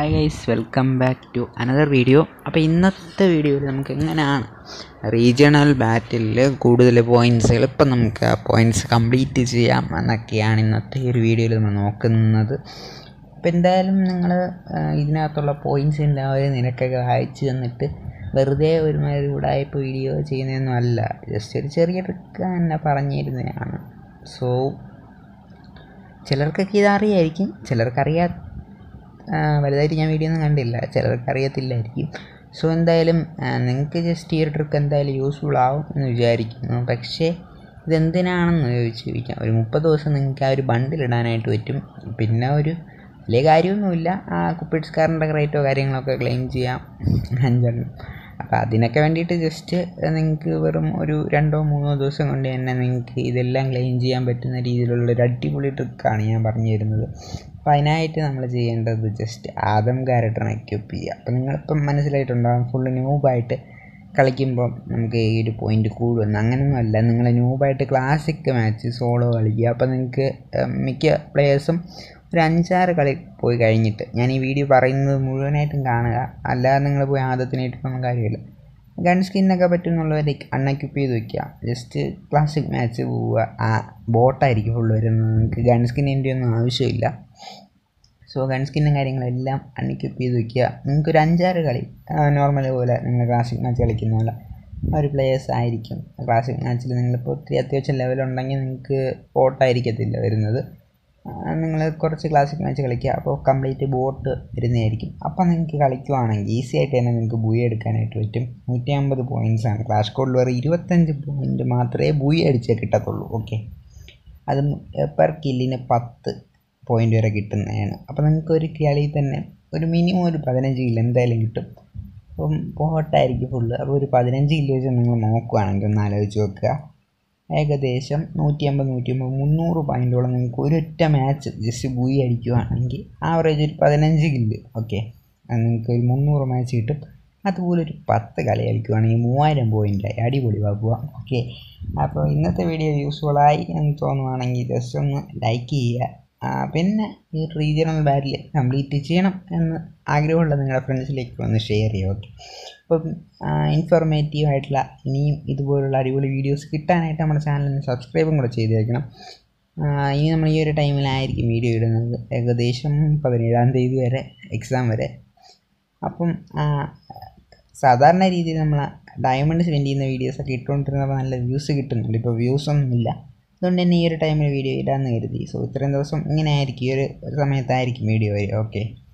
hi guys welcome back to another video അപ്പോൾ ഇന്നത്തെ വീഡിയോയിൽ നമുക്ക് എങ്ങനെയാണ് റീജിയണൽ ബാറ്റിൽ കൂടുതൽ പോയിൻറ്റ്സുകൾ ഇപ്പം നമുക്ക് ആ പോയിൻറ്റ്സ് കംപ്ലീറ്റ് ചെയ്യാം എന്നൊക്കെയാണ് ഇന്നത്തെ ഈ ഒരു വീഡിയോയിൽ നമ്മൾ നോക്കുന്നത് അപ്പോൾ എന്തായാലും നിങ്ങൾ ഇതിനകത്തുള്ള പോയിൻറ്റ്സിൻ്റെ ആ ഒരു നിരക്കൊക്കെ വായിച്ച് തന്നിട്ട് വെറുതെ ഒരുമാതിരി ഉടായ്പ വീഡിയോ ചെയ്യുന്നതൊന്നും അല്ല ജസ്റ്റ് ഒരു ചെറിയ ട്രിക്ക് തന്നെ പറഞ്ഞിരുന്നതാണ് സോ ചിലർക്കൊക്കെ ഇതറിയായിരിക്കും ചിലർക്കറിയാ ആ, വലുതായിട്ട് ഞാൻ വീഡിയോ ഒന്നും കണ്ടില്ല ചിലർക്ക് അറിയത്തില്ലായിരിക്കും സോ എന്തായാലും നിങ്ങൾക്ക് ജസ്റ്റ് ഈ ഒരു ട്രിക്ക് എന്തായാലും യൂസ്ഫുൾ ആവും എന്ന് വിചാരിക്കുന്നു പക്ഷേ ഇതെന്തിനാണെന്ന് ചോദിച്ചിരിക്കാം ഒരു മുപ്പത് ദിവസം നിങ്ങൾക്ക് ആ ഒരു ബണ്ടിൽ ഇടാനായിട്ട് പറ്റും പിന്നെ ഒരു വലിയ കാര്യമൊന്നുമില്ല ആ കുപ്പിഡ്സ് കാറിൻ്റെ റേറ്റോ കാര്യങ്ങളൊക്കെ ക്ലെയിം ചെയ്യാം അഞ്ചെണ്ണം അപ്പോൾ അതിനൊക്കെ വേണ്ടിയിട്ട് ജസ്റ്റ് നിങ്ങൾക്ക് വെറും ഒരു രണ്ടോ മൂന്നോ ദിവസം കൊണ്ട് തന്നെ നിങ്ങൾക്ക് ഇതെല്ലാം ക്ലെയിം ചെയ്യാൻ പറ്റുന്ന രീതിയിലുള്ള ഒരു അടിപൊളി ട്രിക്കാണ് ഞാൻ പറഞ്ഞു തരുന്നത് അപ്പോൾ അതിനായിട്ട് നമ്മൾ ചെയ്യേണ്ടത് ജസ്റ്റ് ആദം ക്യാരക്ടറിനെ എക്യൂപ്പ് ചെയ്യുക അപ്പോൾ നിങ്ങളിപ്പം മനസ്സിലായിട്ടുണ്ടാകും ഫുള്ള് ന്യൂബായിട്ട് കളിക്കുമ്പോൾ നമുക്ക് ഈ ഒരു പോയിന്റ് കൂടുമെന്ന് അങ്ങനെയൊന്നും അല്ല നിങ്ങൾ ന്യൂബായിട്ട് ക്ലാസിക് മാച്ച് സോളോ കളിക്കുക അപ്പോൾ നിങ്ങൾക്ക് മിക്ക പ്ലേയേഴ്സും ഒരു അഞ്ചാറ് കളി പോയി കഴിഞ്ഞിട്ട് ഞാൻ ഈ വീഡിയോ പറയുന്നത് മുഴുവനായിട്ടും കാണുക അല്ലാതെ നിങ്ങൾ പോയി ആദത്തിനായിട്ടൊന്നും കാര്യമില്ല ഗൺ സ്കിന്നൊക്കെ പറ്റുന്നുള്ളവരെ അൺഎക്യൂപ്പ് ചെയ്ത് വെക്കുക ജസ്റ്റ് ക്ലാസിക് മാച്ച് പോവുക ആ ബോട്ടായിരിക്കും ഫുള്ള് വരുന്നത് നിങ്ങൾക്ക് ഗൺ സ്കിന്നിൻ്റെ ഒന്നും ആവശ്യമില്ല സോ ഗൺ സ്കിന്നും കാര്യങ്ങളെല്ലാം അൺഎക്യൂപ്പ് ചെയ്ത് വെക്കുക നിങ്ങൾക്ക് ഒരു അഞ്ചാറ് കളി നോർമൽ പോലെ നിങ്ങൾ ക്ലാസിക് മാച്ച് കളിക്കുന്ന പോലെ ആ ഒരു പ്ലേയേഴ്സ് ആയിരിക്കും ക്ലാസിക് മാച്ചിൽ നിങ്ങളിപ്പോൾ ഒത്തിരി അത്യാവശ്യം ലെവലുണ്ടെങ്കിൽ നിങ്ങൾക്ക് ബോട്ടായിരിക്കത്തില്ല വരുന്നത് നിങ്ങൾ കുറച്ച് ക്ലാസിക് മാച്ച് കളിക്കുക അപ്പോൾ കംപ്ലീറ്റ് ബോട്ട് വരുന്നതായിരിക്കും അപ്പോൾ നിങ്ങൾക്ക് കളിക്കുവാണെങ്കിൽ ഈസി ആയിട്ട് തന്നെ നിങ്ങൾക്ക് ബുയി എടുക്കാനായിട്ട് പറ്റും നൂറ്റി അമ്പത് പോയിൻറ്റ്സ് ആണ് ക്ലാഷ് കോഡിൽ വേറെ ഇരുപത്തഞ്ച് പോയിൻറ്റ് മാത്രമേ ബുയി അടിച്ചേ കിട്ടത്തുള്ളൂ ഓക്കെ അത് പെർ കില്ലിന് പത്ത് പോയിൻ്റ് വരെ കിട്ടുന്നതാണ് അപ്പോൾ നിങ്ങൾക്ക് ഒരു കളി തന്നെ ഒരു മിനിമം ഒരു പതിനഞ്ച് കിലോ എന്തായാലും കിട്ടും അപ്പം പോട്ടായിരിക്കും ഫുള്ള് അപ്പോൾ ഒരു പതിനഞ്ച് കിലോ വെച്ച് നിങ്ങൾ നോക്കുകയാണെങ്കിൽ ഒന്ന് ആലോചിച്ച് വെക്കുക ഏകദേശം നൂറ്റി അമ്പത് നൂറ്റി അമ്പത് മുന്നൂറ് പോയിൻറ്റോളം നിങ്ങൾക്ക് ഒരൊറ്റ മാച്ച് ജസ്റ്റ് ബുയി അടിക്കുകയാണെങ്കിൽ ആവറേജ് ഒരു പതിനഞ്ച് കില്ല് ഓക്കെ നിങ്ങൾക്ക് ഒരു മുന്നൂറ് മാച്ച് കിട്ടും അതുപോലെ ഒരു പത്ത് കളി കളിക്കുകയാണെങ്കിൽ മൂവായിരം പോയിൻ്റായി അടിപൊളി വാക്കുക ഓക്കെ അപ്പോൾ ഇന്നത്തെ വീഡിയോ യൂസ്ഫുള്ളായി എന്ന് തോന്നുവാണെങ്കിൽ ജസ്റ്റ് ഒന്ന് ലൈക്ക് ചെയ്യുക ആ, പിന്നെ ഈ റീജിയണൽ ബാറ്റിൽ കംപ്ലീറ്റ് ചെയ്യണം എന്ന് ആഗ്രഹമുള്ള നിങ്ങളുടെ ഫ്രണ്ട്സിലേക്ക് ഒന്ന് ഷെയർ ചെയ്യുക ഓക്കെ അപ്പം ഇൻഫോർമേറ്റീവ് ആയിട്ടുള്ള ഇനിയും ഇതുപോലുള്ള അടിപൊളി വീഡിയോസ് കിട്ടാനായിട്ട് നമ്മുടെ ചാനലിന് സബ്സ്ക്രൈബും കൂടെ ചെയ്തേക്കണം ആ, ഇനി നമ്മൾ ഈ ഒരു ടൈമിലായിരിക്കും വീഡിയോ ഇടുന്നത് ഏകദേശം പതിനേഴാം തീയതി വരെ എക്സാം വരെ അപ്പം ആ, സാധാരണ രീതിയിൽ നമ്മൾ ഡയമണ്ട് സ്പെൻഡ് ചെയ്യുന്ന വീഡിയോസൊക്കെ ഇട്ടുകൊണ്ടിരുന്നപ്പോൾ നല്ല വ്യൂസ് കിട്ടുന്നുണ്ട് ഇപ്പോൾ വ്യൂസ് ഒന്നും ഇല്ല അതുകൊണ്ട് തന്നെ ഈ ഒരു ടൈമിൽ വീഡിയോ ഇടാമെന്ന് കരുതി സോ ഇത്രയും ദിവസം ഇങ്ങനെ ആയിരിക്കും ഈ ഒരു സമയത്തായിരിക്കും വീഡിയോ വരിക ഓക്കെ